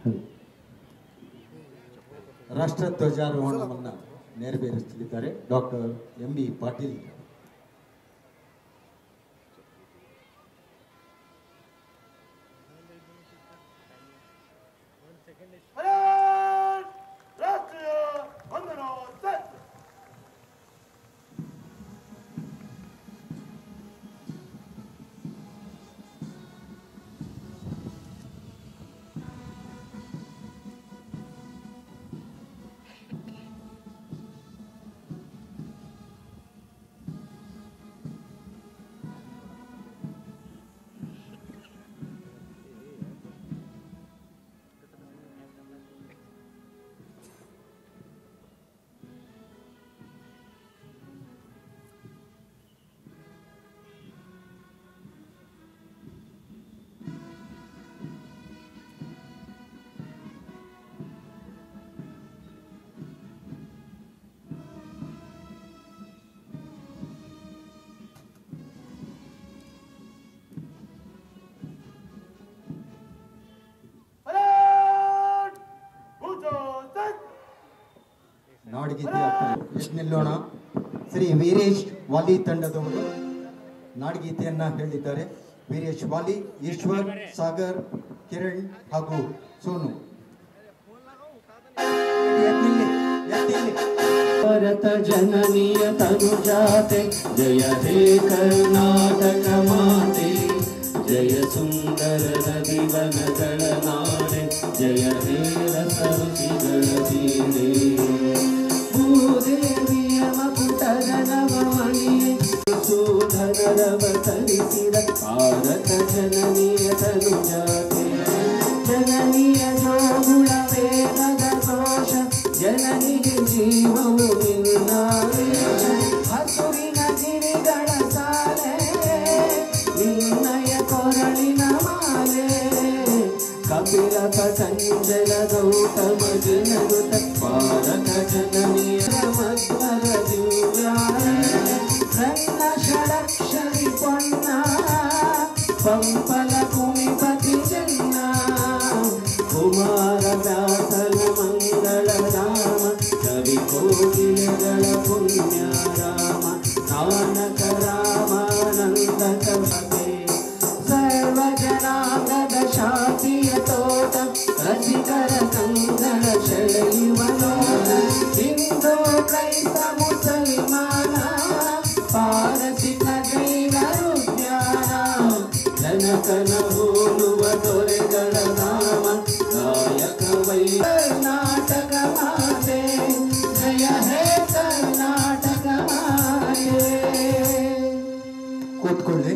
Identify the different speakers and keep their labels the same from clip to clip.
Speaker 1: ರಾಷ್ಟ್ರ ಧ್ವಜಾರೋಹಣವನ್ನು ನೆರವೇರಿಸಲಿದ್ದಾರೆ doctor M B Patil
Speaker 2: ರಾಷ್ಟ್ರೀಯ ವಂದನ ಸೆಟ್
Speaker 1: ನಾಡಗೀತೆ ಎಷ್ಟು ನಿಲ್ಲೋಣ ಶ್ರೀ ವೀರೇಶ್ ವಾಲಿ ತಂಡದವರು ನಾಡಗೀತೆಯನ್ನ ಹೇಳಿದ್ದಾರೆ ವೀರೇಶ್ ವಾಲಿ ಈಶ್ವರ್ ಸಾಗರ್ ಕಿರಣ್ ಹಾಗೂ ಸೋನು ಎತ್ತಿಲ್ಲಿ, ಎತ್ತಿಲ್ಲಿ.
Speaker 3: ಭರತ ಜನನಿಯ ತನುಜಾತೆ ಜಯ ಹೇ ಕರ್ನಾಟಕ ಮಾತೆ ಜಯ ಸುಂದರ ನದಿವನಗಳ ನಾಡೆ ಜಯ ಹೇ ರಸ ಋಷಿಗಳ ತೀರೆ ಭೂದೇವಿಯ ಮಪುಟದ ನವಮಣಿಯೇ ಸೂಧನರವತರಿಸಿದ ಭಾರತ ಜನನಿಯ ತನುಜಾತೆ ಜನನಿಯ ಜೋಗುಳ ವೇದದ ದೋಷ ಜನನಿಗೆ ಜೀವವು ನಿನ್ನಾವೇಶ ಹಸುರಿನ ಗಿರಿಗಳ ಸಾಲೆ ನಿನ್ನಯ ಕೊರಳಿನ ಮಾಲೆ ಕಪಿಲ ಪತಂಜಲ ಗೌತಮ ಜನರುತ ಭಾರತ ಜನನಿಯ ಮಧ್ವರ ದಿವ್ಯಾಲಯ ರನ್ನ ಷಡಕ್ಷರಿ ಪೊನ್ನ ಪಂಪಲ ಕುಮಿಪತಿ ಜನ್ನ ಕುಮಾರ ವ್ಯಾಸನ ಮಂಗಳ ರಾಮ ಕವಿ ಕೋಗಿಲೆಗಳ ಪುಣ್ಯ ರಾಮ ನಾನಕ ರಾಮಾನಂದ ಕವತೆ ಸರ್ವ ಜನಾಂಗದ ಶಾಂತಿಯ ತೋಟ ರಸಿಕರ ಕಂಗಳ ಸೆಳೆಯುವ ನೋಟ ಹಿಂದೂ ಕ್ರೈಸ್ತ ಮುಸಲ್ಮಾನ ಪಾರಸಿಕ ಜೈನರು ಜ್ಞಾನ ಜನಕನ ಹೋಲುವ ದೊರೆಗಳ ನಾಮ ಗಾಯಕ ವೈ ಕರ್ನಾಟಕ ಮಾತೆ ಜಯ ಹೇ ಕರ್ನಾಟಕ ಮಾತೆ
Speaker 1: ಕೂತ್ಕೊಳ್ಳಿ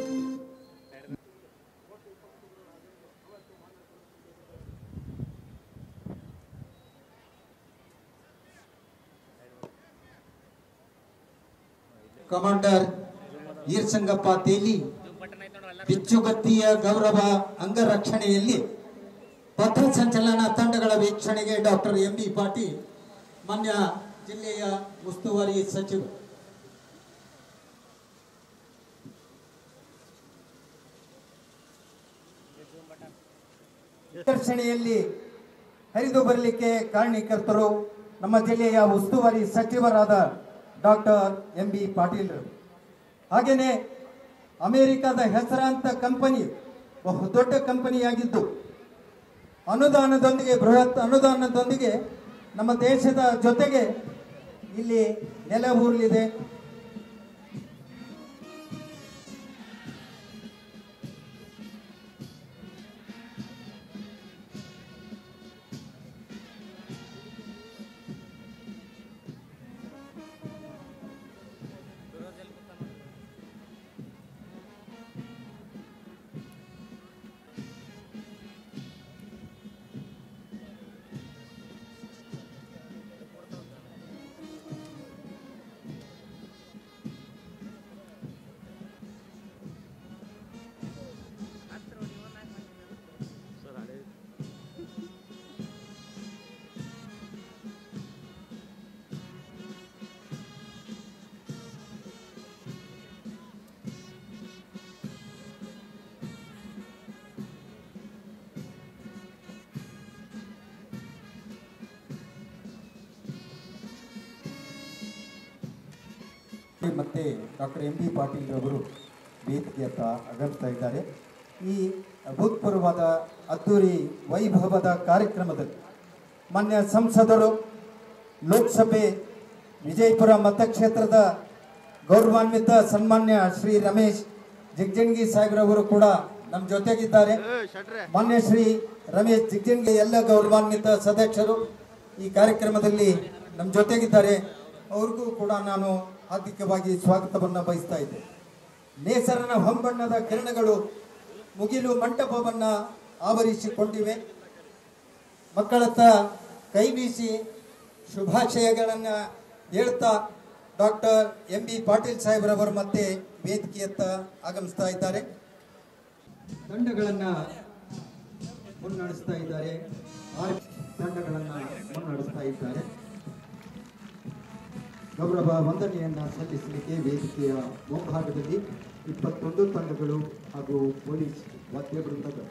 Speaker 1: ಕಮಾಂಡರ್ ಈರ್ಸಂಗಪ್ಪ ತೇಲಿ ಬಿಚ್ಚುಗತ್ತಿಯ ಗೌರವ ಅಂಗರಕ್ಷಣೆಯಲ್ಲಿ ಪಥ ಸಂಚಲನ ತಂಡಗಳ ವೀಕ್ಷಣೆಗೆ ಡಾಕ್ಟರ್ ಎಂ ಬಿ ಪಾಟೀಲ್ ಮಾನ್ಯ ಜಿಲ್ಲೆಯ ಉಸ್ತುವಾರಿ ಸಚಿವರು ಪ್ರದರ್ಶನೆಯಲ್ಲಿ ಹರಿದು ಬರಲಿಕ್ಕೆ ಕಾರಣೀಕರ್ತರು ನಮ್ಮ ಜಿಲ್ಲೆಯ ಉಸ್ತುವಾರಿ ಸಚಿವರಾದ ಡಾಕ್ಟರ್ ಎಂ ಬಿ ಪಾಟೀಲ್ ಹಾಗೆಯೇ ಅಮೆರಿಕದ ಹೆಸರಾಂತ ಕಂಪನಿ ಬಹು ದೊಡ್ಡ ಕಂಪನಿಯಾಗಿದ್ದು ಅನುದಾನದೊಂದಿಗೆ ಬೃಹತ್ ಅನುದಾನದೊಂದಿಗೆ ನಮ್ಮ ದೇಶದ ಜೊತೆಗೆ ಇಲ್ಲಿ ನೆಲೆ ಊರಲಿದೆ ಮತ್ತು ಡಾಕ್ಟರ್ ಎಂ ಬಿ ಪಾಟೀಲ್ ಅವರು ವೇದಿಕೆಯತ್ತ ಆಗಮಿಸ್ತಾ ಇದ್ದಾರೆ ಈ ಅಭೂತಪೂರ್ವವಾದ ಅದ್ದೂರಿ ವೈಭವದ ಕಾರ್ಯಕ್ರಮದಲ್ಲಿ ಮಾನ್ಯ ಸಂಸದರು ಲೋಕಸಭೆ ವಿಜಯಪುರ ಮತಕ್ಷೇತ್ರದ ಗೌರವಾನ್ವಿತ ಸನ್ಮಾನ್ಯ ಶ್ರೀ ರಮೇಶ್ ಜಿಗ್ಜಂಗಿ ಸಾಹೇಬ್ರವರು ಕೂಡ ನಮ್ಮ ಜೊತೆಗಿದ್ದಾರೆ ಮಾನ್ಯ ಶ್ರೀ ರಮೇಶ್ ಜಿಗ್ಜಂಗಿ ಎಲ್ಲ ಗೌರವಾನ್ವಿತ ಸದಸ್ಯರು ಈ ಕಾರ್ಯಕ್ರಮದಲ್ಲಿ ನಮ್ಮ ಜೊತೆಗಿದ್ದಾರೆ ಅವ್ರಿಗೂ ಕೂಡ ನಾನು ಹಾರ್ದಿಕವಾಗಿ ಸ್ವಾಗತವನ್ನು ಬಯಸ್ತಾ ಇದ್ದೆ ನೇಸರನ ಹೊಂಬಣ್ಣದ ಕಿರಣಗಳು ಮುಗಿಲು ಮಂಟಪವನ್ನು ಆವರಿಸಿಕೊಂಡಿವೆ ಮಕ್ಕಳತ್ತ ಕೈ ಬೀಸಿ ಶುಭಾಶಯಗಳನ್ನು ಹೇಳ್ತಾ ಡಾಕ್ಟರ್ ಎಂ ಬಿ ಪಾಟೀಲ್ ಸಾಹೇಬ್ರವರು ಮತ್ತೆ ವೇದಿಕೆಯತ್ತ ಆಗಮಿಸ್ತಾ ಇದ್ದಾರೆ ತಂಡಗಳನ್ನು ಮುನ್ನಡೆಸ್ತಾ ಇದ್ದಾರೆ ಆರು ತಂಡಗಳನ್ನು ಮುನ್ನಡೆಸ್ತಾ ಇದ್ದಾರೆ ಗೌರವ ವಂದನೆಯನ್ನ ಸಲ್ಲಿಸಲಿಕ್ಕೆ ವೇದಿಕೆಯ ಮುಂಭಾಗದಲ್ಲಿ ಇಪ್ಪತ್ತೊಂದು ತಂಡಗಳು ಹಾಗೂ ಪೊಲೀಸ್ ವಾದ್ಯ ವೃಂದಗಳು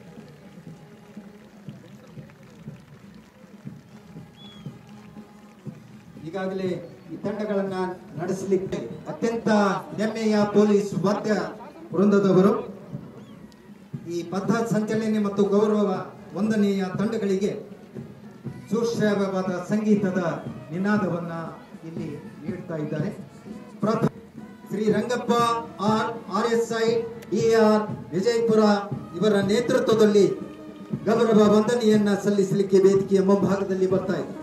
Speaker 1: ಈಗಾಗಲೇ ಈ ತಂಡಗಳನ್ನ ನಡೆಸಲಿಕ್ಕೆ ಅತ್ಯಂತ ಹೆಮ್ಮೆಯ ಪೊಲೀಸ್ ವಾದ್ಯ ವೃಂದದವರು ಈ ಪಥ ಸಂಚಲನೆ ಮತ್ತು ಗೌರವ ವಂದನೆಯ ತಂಡಗಳಿಗೆ ಸುಶ್ರಾವ್ಯವಾದ ಸಂಗೀತದ ನಿನಾದವನ್ನ ಇಲ್ಲಿ ನೀಡ್ತಾ ಇದ್ದಾರೆ ಪ್ರಥಮ Shri Rangappa R R S I R Vijayapura ಇವರ ನೇತೃತ್ವದಲ್ಲಿ ಗೌರವ ವಂದನೆಯನ್ನ ಸಲ್ಲಿಸಲಿಕ್ಕೆ ವೇದಿಕೆಯ ಮುಂಭಾಗದಲ್ಲಿ ಬರ್ತಾ ಇದೆ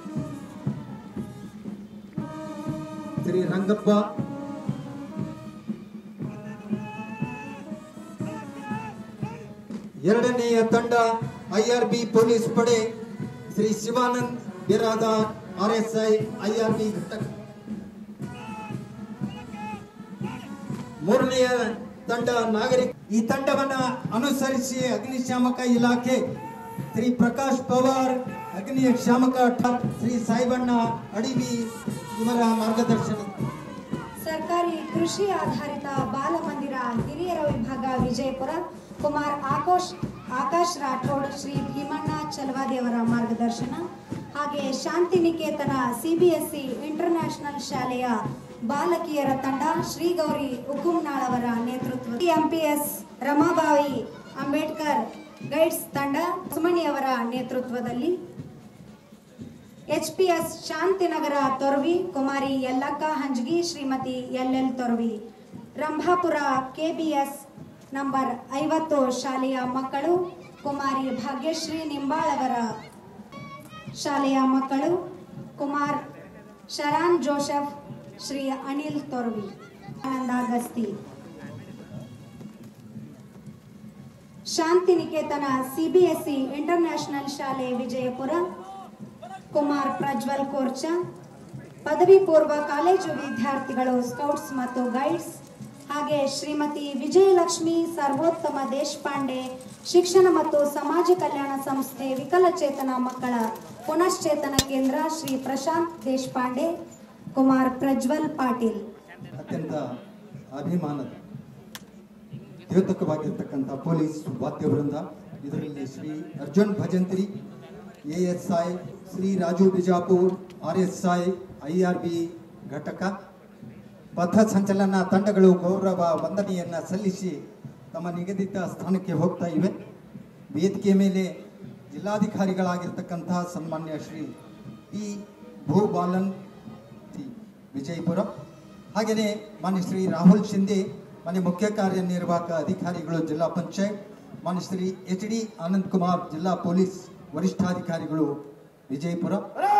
Speaker 1: ಶ್ರೀ ರಂಗಪ್ಪ ಎರಡನೆಯ ತಂಡ ಐಆರ್ಬಿ ಪೊಲೀಸ್ ಪಡೆ ಶ್ರೀ ಶಿವಾನಂದ್ ಬಿರಾದಾರ್ ಆರ್ಎಸ್ಐ ಐಆರ್ಬಿ ಘಟಕ ಮೂರನೆಯ ತಂಡ ನಾಗರಿಕ ಈ ತಂಡವನ್ನ ಅನುಸರಿಸಿ ಅಗ್ನಿಶಾಮಕ ಇಲಾಖೆ ಶ್ರೀ ಪ್ರಕಾಶ್ ಪವಾರ್ ಅಗ್ನಿಶಾಮಕ ಠಾಣೆ, ಶ್ರೀ ಸಾಯಿಬಣ್ಣ ಅಡಿವಿ ಇವರ ಮಾರ್ಗದರ್ಶನ
Speaker 4: ಸರ್ಕಾರಿ ಕೃಷಿ ಆಧಾರಿತ ಬಾಲಮಂದಿರ ಹಿರಿಯರ ವಿಭಾಗ ವಿಜಯಪುರ ಕುಮಾರ್ ಆಕೋಶ್ ಆಕಾಶ್ ರಾಠೋಡ್ ಶ್ರೀ ಭೀಮಣ್ಣ ಚಲವಾದಿಯವರ ಮಾರ್ಗದರ್ಶನ ಹಾಗೆ ಶಾಂತಿ ನಿಕೇತನ ಸಿಬಿಎಸ್ಇ ಇಂಟರ್ನ್ಯಾಷನಲ್ ಶಾಲೆಯ ಬಾಲಕಿಯರ ತಂಡ ಶ್ರೀ ಗೌರಿ ಉಗುಮ್ನಾಳ್ ಅವರ ನೇತೃತ್ವ ಎಂಪಿಎಸ್ ರಮಾಬಾಯಿ ಅಂಬೇಡ್ಕರ್ ಗೈಡ್ಸ್ ತಂಡ ಸುಮಣಿ ಅವರ ನೇತೃತ್ವದಲ್ಲಿ HPS Shantinagar Toravi Kumari Yallakka Hanjagi Shrimati L L Toravi Rambhapur KBS number ಐವತ್ತು ಶಾಲೆಯ ಮಕ್ಕಳು ಕುಮಾರಿ ಭಾಗ್ಯಶ್ರೀ ನಿಂಬಾಳ್ ಅವರ ಶಾಲೆಯ ಮಕ್ಕಳು Kumar Sharan Joseph Shri Anil Toravi Ananda Gasti Shanti Niketan CBSE international ಶಾಲೆ ವಿಜಯಪುರ ಕುಮಾರ್ ಪ್ರಜ್ವಲ್ ಕೋರ್ಚ ಪದವಿ ಪೂರ್ವ ಕಾಲೇಜು ವಿದ್ಯಾರ್ಥಿಗಳು ಸ್ಕೌಟ್ಸ್ ಮತ್ತು ಗೈಡ್ಸ್ ಹಾಗೆ ಶ್ರೀಮತಿ ವಿಜಯಲಕ್ಷ್ಮಿ ಸರ್ವೋತ್ತಮ ದೇಶಪಾಂಡೆ ಶಿಕ್ಷಣ ಮತ್ತು ಸಮಾಜ ಕಲ್ಯಾಣ ಸಂಸ್ಥೆ ವಿಕಲಚೇತನ ಮಕ್ಕಳ ಪುನಶ್ಚೇತನ ಕೇಂದ್ರ ಶ್ರೀ ಪ್ರಶಾಂತ್ ದೇಶಪಾಂಡೆ ಕುಮಾರ್ ಪ್ರಜ್ವಲ್ ಪಾಟೀಲ್
Speaker 1: ಅತ್ಯಂತ ಅಭಿಮಾನದ ದ್ಯೋತಕವಾಗಿರ್ತಕ್ಕಂಥ ಪೊಲೀಸ್ ವಾದ್ಯ ವೃಂದ ಇದರಲ್ಲಿ Shri Arjun Bhajantri A S I Shri Raju Bijapur R S I I R B ಘಟಕ ಪಥ ಸಂಚಲನ ತಂಡಗಳು ಗೌರವ ವಂದನೆಯನ್ನು ಸಲ್ಲಿಸಿ ತಮ್ಮ ನಿಗದಿತ ಸ್ಥಾನಕ್ಕೆ ಹೋಗ್ತಾ ಇವೆ ವೇದಿಕೆ ಮೇಲೆ ಜಿಲ್ಲಾಧಿಕಾರಿಗಳಾಗಿರ್ತಕ್ಕಂತಹ ಸನ್ಮಾನ್ಯ ಶ್ರೀ ಪಿ ಭೂಬಾಲನ್ ತಿ ವಿಜಯಪುರ ಹಾಗೆಯೇ ಮಾನ್ಯ ಶ್ರೀ ರಾಹುಲ್ ಶಿಂದೆ ಮಾನ್ಯ ಮುಖ್ಯ ಕಾರ್ಯನಿರ್ವಾಹಕ ಅಧಿಕಾರಿಗಳು ಜಿಲ್ಲಾ ಪಂಚಾಯತ್ ಮಾನ್ಯ ಶ್ರೀ ಎಚ್ ಡಿ ಆನಂದ್ ಕುಮಾರ್ ಜಿಲ್ಲಾ ಪೊಲೀಸ್ ವರಿಷ್ಠಾಧಿಕಾರಿಗಳು ವಿಜಯಪುರ